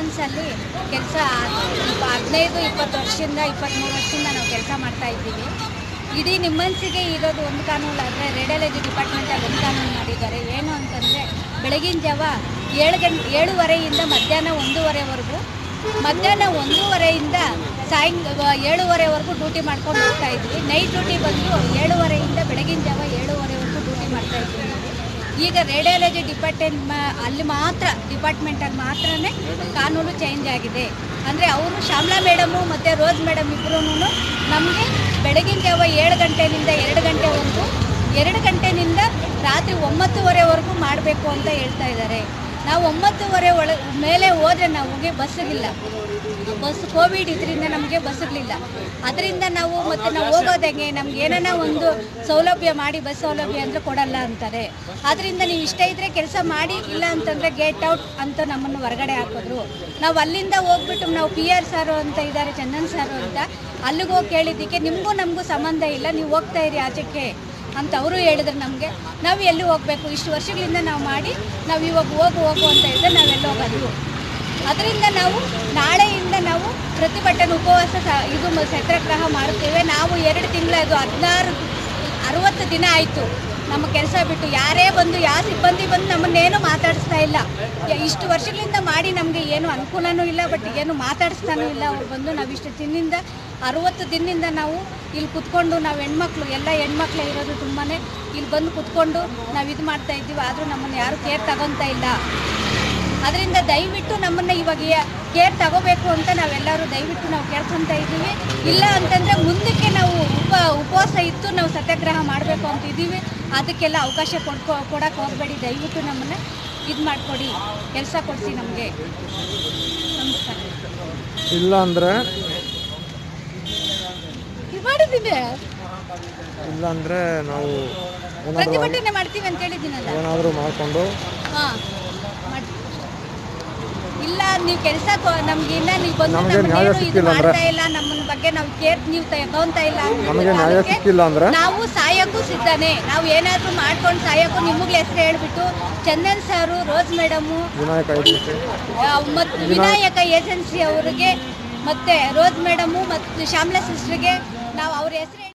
ನಿಮ್ಮನ್ಸಲ್ಲಿ ಕೆಲಸ ಹದಿನೈದು ಇಪ್ಪತ್ತು ವರ್ಷದಿಂದ ಇಪ್ಪತ್ತ್ಮೂರು ವರ್ಷದಿಂದ ನಾವು ಕೆಲಸ ಮಾಡ್ತಾ ಇದ್ದೀವಿ ಇಡೀ ನಿಮ್ಮನ್ಸಿಗೆ ಇರೋದು ಒಂದು ಕಾನೂನು ಆದರೆ ರೇಡಿಯಾಲಜಿ ಡಿಪಾರ್ಟ್ಮೆಂಟಲ್ಲಿ ಒಂದು ಕಾನೂನು ಮಾಡಿದ್ದಾರೆ ಏನು ಅಂತಂದರೆ ಬೆಳಗಿನ ಜಾವ ಏಳು ಗಂಟೆ ಏಳುವರೆಯಿಂದ ಮಧ್ಯಾಹ್ನ ಒಂದೂವರೆವರೆಗೂ ಮಧ್ಯಾಹ್ನ ಒಂದೂವರೆಯಿಂದ ಸಾಯಂಕ ಏಳುವರೆವರೆಗೂ ಡ್ಯೂಟಿ ಮಾಡ್ಕೊಂಡು ಹೋಗ್ತಾ ಇದ್ವಿ ನೈಟ್ ಡ್ಯೂಟಿ ಬಂದು ಏಳುವರೆಯಿಂದ ಬೆಳಗಿನ ಜಾವ ಏಳುವರೆವರೆಗೂ ಡ್ಯೂಟಿ ಮಾಡ್ತಾ ಇದ್ವಿ ಈಗ ರೇಡಿಯಾಲಜಿ ಡಿಪಾರ್ಟ್ಮೆಂಟ್ ಮಾ ಅಲ್ಲಿ ಮಾತ್ರ ಡಿಪಾರ್ಟ್ಮೆಂಟಲ್ಲಿ ಮಾತ್ರನೇ ಕಾನೂನು ಚೇಂಜ್ ಆಗಿದೆ ಅಂದರೆ ಅವರು ಶ್ಯಾಮ್ಲಾ ಮೇಡಮು ಮತ್ತು ರೋಸ್ ಮೇಡಮ್ ಇಬ್ಬರೂ ನಮಗೆ ಬೆಳಗಿನ ಜಾವ ಏಳು ಗಂಟೆಯಿಂದ ಎರಡು ಗಂಟೆವರೆಗೂ ಎರಡು ಗಂಟೆನಿಂದ ರಾತ್ರಿ ಒಂಬತ್ತುವರೆವರೆಗೂ ಮಾಡಬೇಕು ಅಂತ ಹೇಳ್ತಾ ಇದ್ದಾರೆ ನಾವು ಒಂಬತ್ತುವರೆ ಒಳ ಮೇಲೆ ಹೋದರೆ ನಮಗೆ ಬಸ್ಸಿಗಿಲ್ಲ ಬಸ್ ಕೋವಿಡ್ ಇದರಿಂದ ನಮಗೆ ಬಸ್ಗಳಿಲ್ಲ ಅದರಿಂದ ನಾವು ಮತ್ತು ನಾವು ಹೋಗೋದಂಗೆ ನಮ್ಗೆ ಏನಾನ ಒಂದು ಸೌಲಭ್ಯ ಮಾಡಿ ಬಸ್ ಸೌಲಭ್ಯ ಅಂದರೆ ಕೊಡಲ್ಲ ಅಂತಾರೆ ಅದರಿಂದ ನೀವು ಇಷ್ಟ ಇದ್ದರೆ ಕೆಲಸ ಮಾಡಿ ಇಲ್ಲ ಅಂತಂದರೆ ಗೇಟ್ ಔಟ್ ಅಂತ ನಮ್ಮನ್ನು ಹೊರಗಡೆ ಹಾಕಿದ್ರು ನಾವು ಅಲ್ಲಿಂದ ಹೋಗ್ಬಿಟ್ಟು ನಾವು ಪಿ ಆರ್ ಸಾರು ಅಂತ ಇದ್ದಾರೆ ಚಂದನ್ ಸಾರು ಅಂತ ಅಲ್ಲಿಗೆ ಹೋಗಿ ಕೇಳಿದ್ದಕ್ಕೆ ನಿಮಗೂ ನಮಗೂ ಸಂಬಂಧ ಇಲ್ಲ ನೀವು ಹೋಗ್ತಾ ಇರಿ ಆಚೆಗೆ ಅಂತ ಅವರು ಹೇಳಿದ್ರು ನಮಗೆ ನಾವು ಎಲ್ಲಿ ಹೋಗಬೇಕು ಇಷ್ಟು ವರ್ಷಗಳಿಂದ ನಾವು ಮಾಡಿ ನಾವು ಇವಾಗ ಹೋಗು ಹೋಗು ಅಂತ ಹೇಳಿದ್ರೆ ನಾವೆಲ್ಲಿ ಹೋಗೋದು ಅದರಿಂದ ನಾವು ನಾಳೆಯಿಂದ ನಾವು ಪ್ರತಿಭಟನೆ ಉಪವಾಸ ಸ- ಇದು ಮ- ಸತ್ಯಾಗ್ರಹ ಮಾಡುತ್ತೇವೆ ನಾವು ಎರಡು ತಿಂಗಳದು ಹದಿನಾರು ಅರವತ್ತು ದಿನ ಆಯಿತು ನಮ್ಮ ಕೆಲಸ ಬಿಟ್ಟು ಯಾರೇ ಬಂದು ಯಾವ ಸಿಬ್ಬಂದಿ ಬಂದು ನಮ್ಮನ್ನೇನು ಮಾತಾಡಿಸ್ತಾ ಇಲ್ಲ ಯ- ಇಷ್ಟು ವರ್ಷಗಳಿಂದ ಮಾಡಿ ನಮಗೆ ಏನು ಅನುಕೂಲನೂ ಇಲ್ಲ ಬಟ್ ಏನು ಮಾತಾಡಿಸ್ತಾನೂ ಇಲ್ಲ ಅವ್ರು ಬಂದು ನಾವು ಇಷ್ಟು ದಿನದಿಂದ ಅರವತ್ತು ದಿನದಿಂದ ನಾವು ಇಲ್ಲಿ ಕುತ್ಕೊಂಡು ನಾವು ಹೆಣ್ಮಕ್ಳು ಎಲ್ಲ ಹೆಣ್ಮಕ್ಳೇ ಇರೋದು ತುಂಬಾ ಇಲ್ಲಿ ಬಂದು ಕುತ್ಕೊಂಡು ನಾವು ಇದು ಮಾಡ್ತಾ ಇದ್ದೀವಿ ಆದರೂ ನಮ್ಮನ್ನು ಯಾರು ಕೇರ್ ತಗೊತಾ ಇಲ್ಲ ಅದರಿಂದ ದಯವಿಟ್ಟು ನಮ್ಮನ್ನು ಇವಾಗ ಕೇರ್ ತಗೋಬೇಕು ಅಂತ ನಾವೆಲ್ಲರೂ ದಯವಿಟ್ಟು ನಾವು ಕೇಳ್ಕೊತಾ ಇದ್ದೀವಿ ಇಲ್ಲ ಅಂತಂದರೆ ಮುಂದಕ್ಕೆ ನಾವು ಉಪ ಉಪವಾಸ ಇತ್ತು ನಾವು ಸತ್ಯಾಗ್ರಹ ಮಾಡಬೇಕು ಅಂತ ಇದ್ದೀವಿ ಅದಕ್ಕೆಲ್ಲ ಅವಕಾಶ ಕೊಡ್ಕೊ ಕೊಡಕ್ಕೆ ಹೋಗಬೇಡಿ ದಯವಿಟ್ಟು ನಮ್ಮನ್ನು ಇದು ಮಾಡಿಕೊಡಿ ಕೆಲಸ ಕೊಡಿಸಿ ನಮಗೆ ನಮಸ್ಕಾರ ಇಲ್ಲ ಅಂದರೆ ಇದು ಮಾಡಿದ್ದೀನಿ ಇಲ್ಲ ಅಂದರೆ ನಾವು ಏನಾದರೂ ಪ್ರತಿಭಟನೆ ಮಾಡ್ತೀವಿ ಅಂತ ಹೇಳಿದ್ದೀನಲ್ಲ ಏನಾದರೂ ಮಾಡಿಕೊಂಡು ಹಾಂ ಮಾಡಿ ಇಲ್ಲ ನೀವು ಕೆಲಸ ನಮ್ಗೆ ಇನ್ನ ನೀವು ಬಂದು ನಮಗೆ ನ್ಯಾಯ ನಮ್ಮನ್ನೇನು ಇದು ಸಿಕ್ಕಿಲ್ಲ ಅಂದ್ರೆ? ಮಾಡ್ತಾ ಇಲ್ಲ ನಮ್ಮನ್ನ ಬಗ್ಗೆ ನಾವು ಕೇರ್ ನೀವು ತಗೊಂತಾ ಇಲ್ಲ ಅಂತ ನಮಗೆ ನ್ಯಾಯ ಅದಕ್ಕೆ ಸಿಕ್ಕಿಲ್ಲ ಅಂದರೆ ನಾವು ಸಾಯಕ್ಕೂ ಸಿದ್ಧನೇ ನಾವು ಏನಾದರೂ ಮಾಡ್ಕೊಂಡು ಸಾಯಕ್ಕೂ ನಿಮಗೆ ಹೆಸರು ಹೇಳ್ಬಿಟ್ಟು ಚಂದನ್ ಸಾರು ರೋಸ್ ಮೇಡಮು ವಿನಾಯಕ ಐತಿ ಮತ್ತು ವಿನಾಯಕ ಏಜೆನ್ಸಿ ಅವರಿಗೆ ಮತ್ತೆ ರೋಸ್ ಮೇಡಮು ಮತ್ತು ಶ್ಯಾಮ್ಲಾ ಸಿಸ್ಟ್ರಿಗೆ ನಾವು ಅವ್ರ ಹೆಸರು